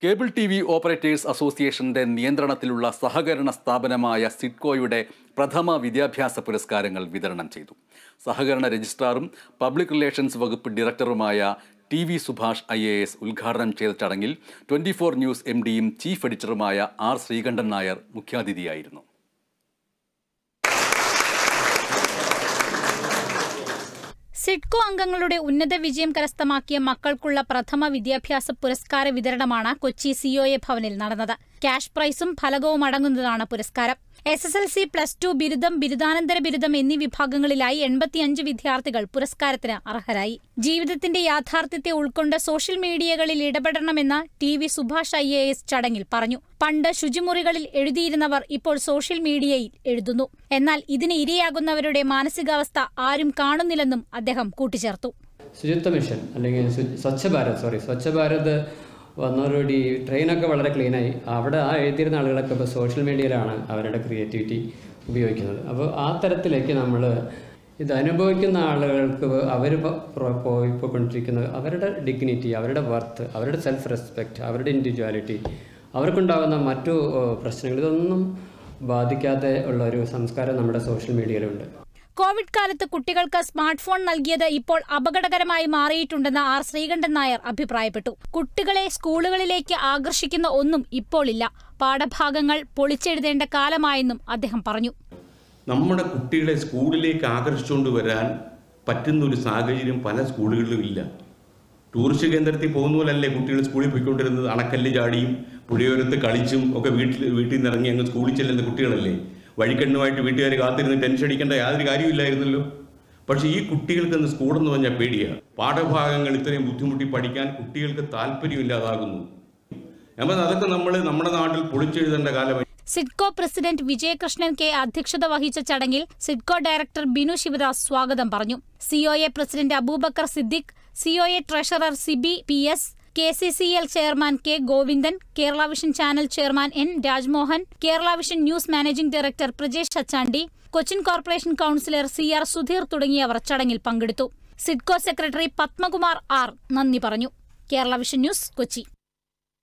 cable T V operators അസോസിയേഷന്റെ നിയന്ത്രണത്തിലുള്ള സഹകരണ സ്ഥാപനമായ സിഡ്കോയുടെ പ്രഥമ വിദ്യാഭ്യാസ പുരസ്കാരങ്ങൾ വിതരണം ചെയ്തു സഹകരണ രജിസ്ട്രാറും പബ്ലിക് റിലേഷൻസ് വകുപ്പ് ഡയറക്ടറുമായ T V Subhash I A S ഉദ്ഘാടനം ചെയ്ത ചടങ്ങിൽ ട്വന്റി ഫോർ ന്യൂസ് എം ഡിയും ചീഫ് എഡിറ്ററുമായ ആർ ശ്രീകണ്ഠൻ നായർ മുഖ്യാതിഥിയായിരുന്നു സിഡ്കോ അംഗങ്ങളുടെ ഉന്നത വിജയം കരസ്ഥമാക്കിയ മക്കൾക്കുള്ള പ്രഥമ വിദ്യാഭ്യാസ പുരസ്കാര വിതരണമാണ് കൊച്ചി സിഒഎ ഭവനിൽ നടന്നത് ക്യാഷ് പ്രൈസും ഫലകവും അടങ്ങുന്നതാണ് പുരസ്കാരം S S L C plus two ബിരുദം ബിരുദാനന്തര ബിരുദം എന്നീ വിഭാഗങ്ങളിലായി എൺപത്തിയഞ്ച് വിദ്യാർത്ഥികൾ പുരസ്കാരത്തിന് അർഹരായി ജീവിതത്തിന്റെ യാഥാർത്ഥ്യത്തെ ഉൾക്കൊണ്ട് സോഷ്യൽ മീഡിയകളിൽ ഇടപെടണമെന്ന് T V Subhash I A S ചടങ്ങിൽ പറഞ്ഞു പണ്ട് ശുചിമുറികളിൽ എഴുതിയിരുന്നവർ ഇപ്പോൾ സോഷ്യൽ മീഡിയയിൽ എഴുതുന്നു എന്നാൽ ഇതിന് ഇരയാകുന്നവരുടെ മാനസികാവസ്ഥ ആരും കാണുന്നില്ലെന്നും അദ്ദേഹം കൂട്ടിച്ചേർത്തു ശുചിത്വ മിഷൻ അല്ലെങ്കിൽ ശു- സ്വച്ഛ ഭാരത് സോറി സ്വച്ഛ ഭാരത് വന്നതോടുകൂടി ട്രെയിനൊക്കെ വളരെ ക്ലീനായി അവിടെ ആ എഴുതിയിരുന്ന ആളുകളൊക്കെ ഇപ്പോൾ സോഷ്യൽ മീഡിയയിലാണ് അവരുടെ ക്രിയേറ്റിവിറ്റി ഉപയോഗിക്കുന്നത് അപ്പോൾ ആ തരത്തിലേക്ക് നമ്മൾ ഇത് അനുഭവിക്കുന്ന ആളുകൾക്ക് അവർ പോയിക്കൊണ്ടിരിക്കുന്നത് അവരുടെ ഡിഗ്നിറ്റി അവരുടെ വർത്ത് അവരുടെ സെൽഫ് റെസ്പെക്റ്റ് അവരുടെ ഇൻഡിവിജ്വാലിറ്റി അവർക്കുണ്ടാകുന്ന മറ്റു ഏഹ്, പ്രശ്നങ്ങൾ ഇതൊന്നും ബാധിക്കാതെ ഉള്ള ഒരു സംസ്കാരം നമ്മുടെ സോഷ്യൽ മീഡിയയിലുണ്ട് കോവിഡ് കാലത്ത് കുട്ടികൾക്ക് സ്മാർട്ട് ഫോൺ നൽകിയത് ഇപ്പോൾ അപകടകരമായി മാറിയിട്ടുണ്ടെന്ന് ആർ ശ്രീകണ്ഠൻ നായർ അഭിപ്രായപ്പെട്ടു കുട്ടികളെ സ്കൂളുകളിലേക്ക് ആകർഷിക്കുന്ന ഒന്നും ഇപ്പോൾ ഇല്ല പാഠഭാഗങ്ങൾ പൊളിച്ചെഴുതേണ്ട കാലമായെന്നും അദ്ദേഹം പറഞ്ഞു നമ്മുടെ കുട്ടികളെ സ്കൂളിലേക്ക് ആകർഷിച്ചുകൊണ്ട് വരാൻ പറ്റുന്ന ഒരു സാഹചര്യം പല സ്കൂളുകളിലും ഇല്ല ടൂറിസ്റ്റ് കേന്ദ്രത്തിൽ പോകുന്ന പോലല്ലേ കുട്ടികൾ സ്കൂളിൽ പോയിക്കൊണ്ടിരുന്നത് അണക്കല്ല് ചാടിയും പുഴയോരത്ത് കളിച്ചും ഒക്കെ വീട്ടിൽ വീട്ടിൽ നിന്ന് ഇറങ്ങി അങ്ങ് സ്കൂളിൽ ചെല്ലുന്ന കുട്ടികളല്ലേ വഴിക്കണ്ണുമായിട്ട് വീട്ടുകാർ കാത്തിരുന്ന് ടെൻഷൻ അടിക്കേണ്ട യാതൊരു കാര്യമില്ലായിരുന്നല്ലോ പക്ഷേ ഈ കുട്ടികൾക്ക് ഇന്ന് സ്കൂളെന്ന് പറഞ്ഞാൽ പേടിയാണ് പാഠഭാഗങ്ങൾ ഇത്രയും ബുദ്ധിമുട്ടി പഠിക്കാൻ കുട്ടികൾക്ക് താല്പര്യമില്ലാതാകുന്നു എന്നാൽ അതൊക്കെ നമ്മൾ നമ്മുടെ നാട്ടിൽ പൊളിച്ചെഴുതേണ്ട കാലമായി സിഡ്കോ പ്രസിഡന്റ് വിജയകൃഷ്ണൻ കെ അധ്യക്ഷത വഹിച്ച ചടങ്ങിൽ സിഡ്കോ ഡയറക്ടർ ബിനു ശിവദാസ് സ്വാഗതം പറഞ്ഞു COA president Aboobacker Siddique COA treasurer Sibi P S K C C L chairman K Govindan Kerala vision channel chairman N Rajmohan Kerala vision news managing director Prajesh Achandi Cochin corporation councillor C R Sudheer തുടങ്ങിയവർ ചടങ്ങിൽ പങ്കെടുത്തു സിഡ്കോ സെക്രട്ടറി പത്മകുമാർ ആർ നന്ദി പറഞ്ഞു കേരള വിഷൻ ന്യൂസ് കൊച്ചി